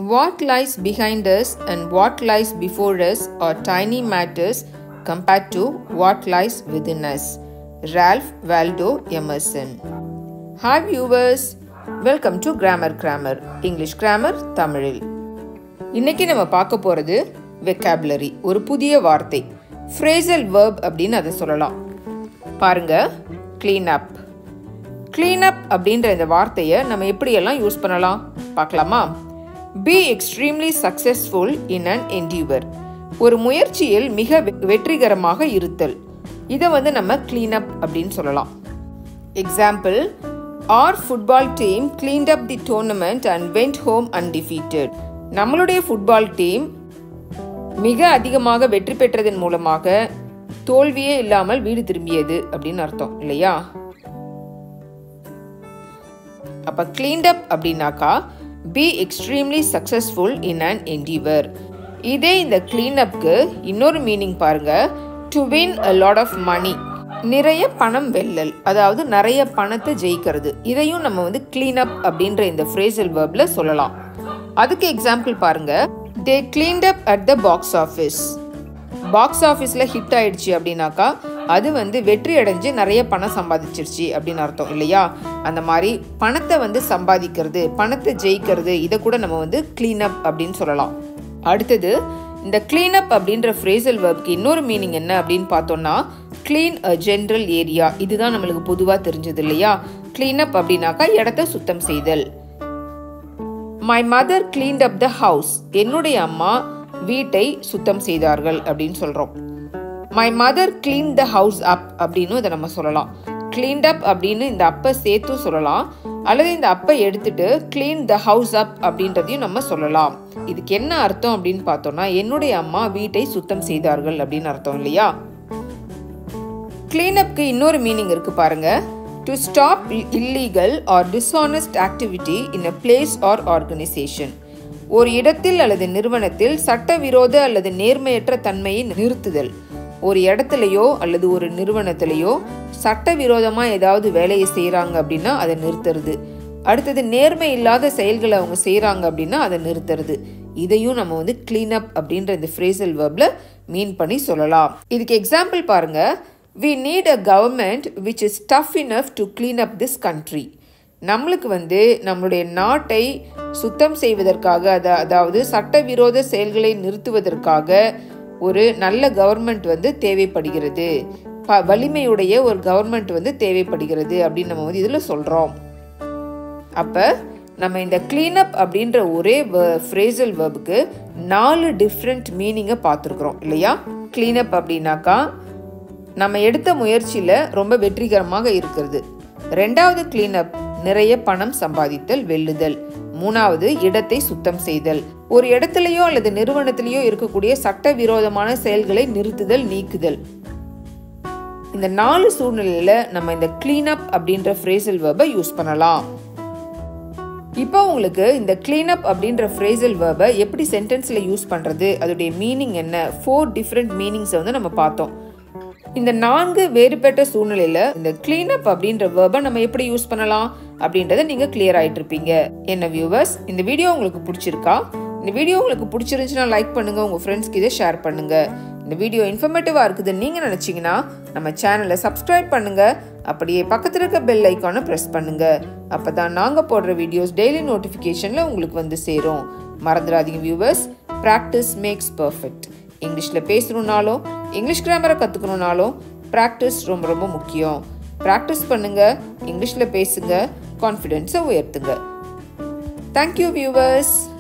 What lies behind us and what lies before us are tiny matters compared to what lies within us. Ralph Waldo Emerson. Hi viewers, welcome to Grammar Grammar, English Grammar தமிழில் இன்னைக்கு நம்ம பார்க்க போகிறது vocabulary ஒரு புதிய வார்த்தை phrasal verb அப்படின்னு அதை சொல்லலாம் பாருங்க க்ளீன் அப் க்ளீன் அப் அப்படின்ற இந்த வார்த்தையை நம்ம எப்படியெல்லாம் யூஸ் பண்ணலாம் பார்க்கலாமா be extremely successful in an endeavour ஒரு முயற்சியில் மிக வெ- வெற்றிகரமாக இருத்தல் இதை வந்து நம்ம க்ளீன் அப் அப்படின்னு சொல்லலாம் example our football team cleaned up the tournament and went home undefeated நம்மளுடைய ஃபுட்பால் டீம் மிக அதிகமாக வெற்றி பெற்றதன் மூலமாக தோல்வியே இல்லாமல் வீடு திரும்பியது அப்படின்னு அர்த்தம் இல்லையா அப்ப cleaned up அப்படின்னாக்கா be extremely successful in an endeavor இதே இந்த clean upக்கு இன்னொரு மீனிங் பாருங்க to win a lot of money நிறைய பணம் வெல்லல் அதாவது நிறைய பணத்தை ஜெயிக்கிறது இதையும் நம்ம வந்து clean up அப்படின்ற இந்த ஃப்ரேசல் வேர்ப்ல சொல்லலாம் அதுக்கு எக்ஸாம்பிள் பாருங்க they cleaned up at the box office box ஆஃபீஸில் ஹிட் ஆயிடுச்சு அப்படின்னாக்கா அது வந்து வெற்றி அடைஞ்சு நிறைய பணம் சம்பாதிச்சிருச்சு அப்படின்னு அர்த்தம் இல்லையா அந்த மாதிரி பணத்தை வந்து சம்பாதிக்கிறது பணத்தை ஜெயிக்கிறது இதை கூட நம்ம வந்து clean up அப்படின்னு சொல்லலாம் அடுத்தது இந்த clean up அப்படின்ற ஃப்ரேசல் வேர்ப்க்கு இன்னொரு மீனிங் என்ன அப்படின்னு பார்த்தோம்னா க்ளீன் அ ஜென்ரல் ஏரியா இதுதான் நம்மளுக்கு பொதுவாக தெரிஞ்சது இல்லையா clean up அப்படின்னாக்கா இடத்த சுத்தம் செய்தல் my mother cleaned up the house என்னுடைய அம்மா வீட்டை சுத்தம் செய்தார்கள் அப்படின்னு சொல்கிறோம் my mother cleaned the house up அப்படின்னு இதை நம்ம சொல்லலாம் cleaned அப் அப்படின்னு இந்த அப்பை சேர்த்தும் சொல்லலாம் அல்லது இந்த அப்பை எடுத்துட்டு clean த ஹவுஸ் அப் அப்படின்றதையும் நம்ம சொல்லலாம் இதுக்கு என்ன அர்த்தம் அப்படின்னு பார்த்தோம்னா என்னுடைய அம்மா வீட்டை சுத்தம் செய்தார்கள் அப்படின்னு அர்த்தம் இல்லையா கிளீனப்க்கு இன்னொரு மீனிங் இருக்கு பாருங்க to stop illegal or dishonest activity in a place or organisation ஒரு இடத்தில் அல்லது நிறுவனத்தில் சட்டவிரோத அல்லது நேர்மையற்ற தன்மையை நிறுத்துதல் ஒரு இடத்துலையோ அல்லது ஒரு நிறுவனத்திலேயோ சட்டவிரோதமாக ஏதாவது வேலையை செய்கிறாங்க அப்படின்னா அதை நிறுத்துறது அடுத்தது நேர்மை இல்லாத செயல்களை அவங்க செய்கிறாங்க அப்படின்னா அதை நிறுத்துறது இதையும் நம்ம வந்து clean up அப்படின்ற இந்த ஃப்ரேசல் வேர்பில் மீன் பண்ணி சொல்லலாம் இதுக்கு எக்ஸாம்பிள் பாருங்க we need a government which is tough enough to clean up this country நம்மளுக்கு வந்து நம்மளுடைய நாட்டை சுத்தம் செய்வதற்காக அத அதாவது சட்டவிரோத செயல்களை நிறுத்துவதற்காக ஒரு நல்ல கவர்மெண்ட் வந்து தேவைப்படுகிறது ப வலிமையுடைய ஒரு கவர்மெண்ட் வந்து தேவைப்படுகிறது அப்படின்னு நம்ம வந்து இதில் சொல்கிறோம் அப்போ நம்ம இந்த cleanup அப்படின்ற ஒரே ஃப்ரேசல் வேர்புக்கு நாலு டிஃப்ரெண்ட் மீனிங்கை பார்த்துருக்குறோம் இல்லையா cleanup அப்படின்னாக்கா நம்ம எடுத்த முயற்சியில் ரொம்ப வெற்றிகரமாக இருக்கிறது ரெண்டாவது cleanup நிறைய பணம் சம்பாதித்தல் வெல்லுதல் மூணாவது இடத்தை சுத்தம் செய்தல் ஒரு இடத்துலையோ அல்லது நிறுவனத்திலேயோ இருக்கக்கூடிய சட்டவிரோதமான செயல்களை நிறுத்துதல் நீக்குதல் இந்த நாலு சூழ்நிலையில நம்ம இந்த cleanup அப்படின்ற ஃப்ரேசல் வேர்பை யூஸ் பண்ணலாம் இப்போ உங்களுக்கு இந்த cleanup அப்படின்ற ஃப்ரேசல் வேர்பை எப்படி சென்டென்ஸில் யூஸ் பண்ணுறது அதோடைய மீனிங் என்ன ஃபோர் டிஃப்ரெண்ட் மீனிங்ஸை வந்து நம்ம பார்த்தோம் இந்த நான்கு வேறுபட்ட சூழ்நிலையில் இந்த cleanup அப்படின்ற வேர்பை நம்ம எப்படி யூஸ் பண்ணலாம் அப்படின்றத நீங்கள் கிளியர் ஆயிட்டு இருப்பீங்க என்ன வியூவர்ஸ் இந்த வீடியோ உங்களுக்கு பிடிச்சிருக்கா இந்த வீடியோ உங்களுக்கு பிடிச்சிருந்துச்சுன்னா லைக் பண்ணுங்க உங்கள் ஃப்ரெண்ட்ஸ்க்கு இதை ஷேர் பண்ணுங்க இந்த வீடியோ இன்ஃபர்மேட்டிவாக இருக்குதுன்னு நீங்கள் நினச்சிங்கன்னா நம்ம சேனலை சப்ஸ்கிரைப் பண்ணுங்க அப்படியே பக்கத்தில் இருக்க பெல் ஐக்கானை ப்ரெஸ் பண்ணுங்க அப்போ தான் நாங்கள் போடுற வீடியோஸ் டெய்லி நோட்டிஃபிகேஷனில் உங்களுக்கு வந்து சேரும் மறந்துடாதீங்க வியூவர்ஸ் ப்ராக்டிஸ் மேக்ஸ் பர்ஃபெக்ட் இங்கிலீஷில் பேசணுன்னாலும் இங்கிலீஷ் கிராமரை கற்றுக்கணுன்னாலும் ப்ராக்டிஸ் ரொம்ப ரொம்ப முக்கியம் ப்ராக்டிஸ் பண்ணுங்க இங்கிலீஷில் பேசுங்க கான்ஃபிடென்ஸை உயர்த்துங்க தேங்க்யூ வியூவர்ஸ்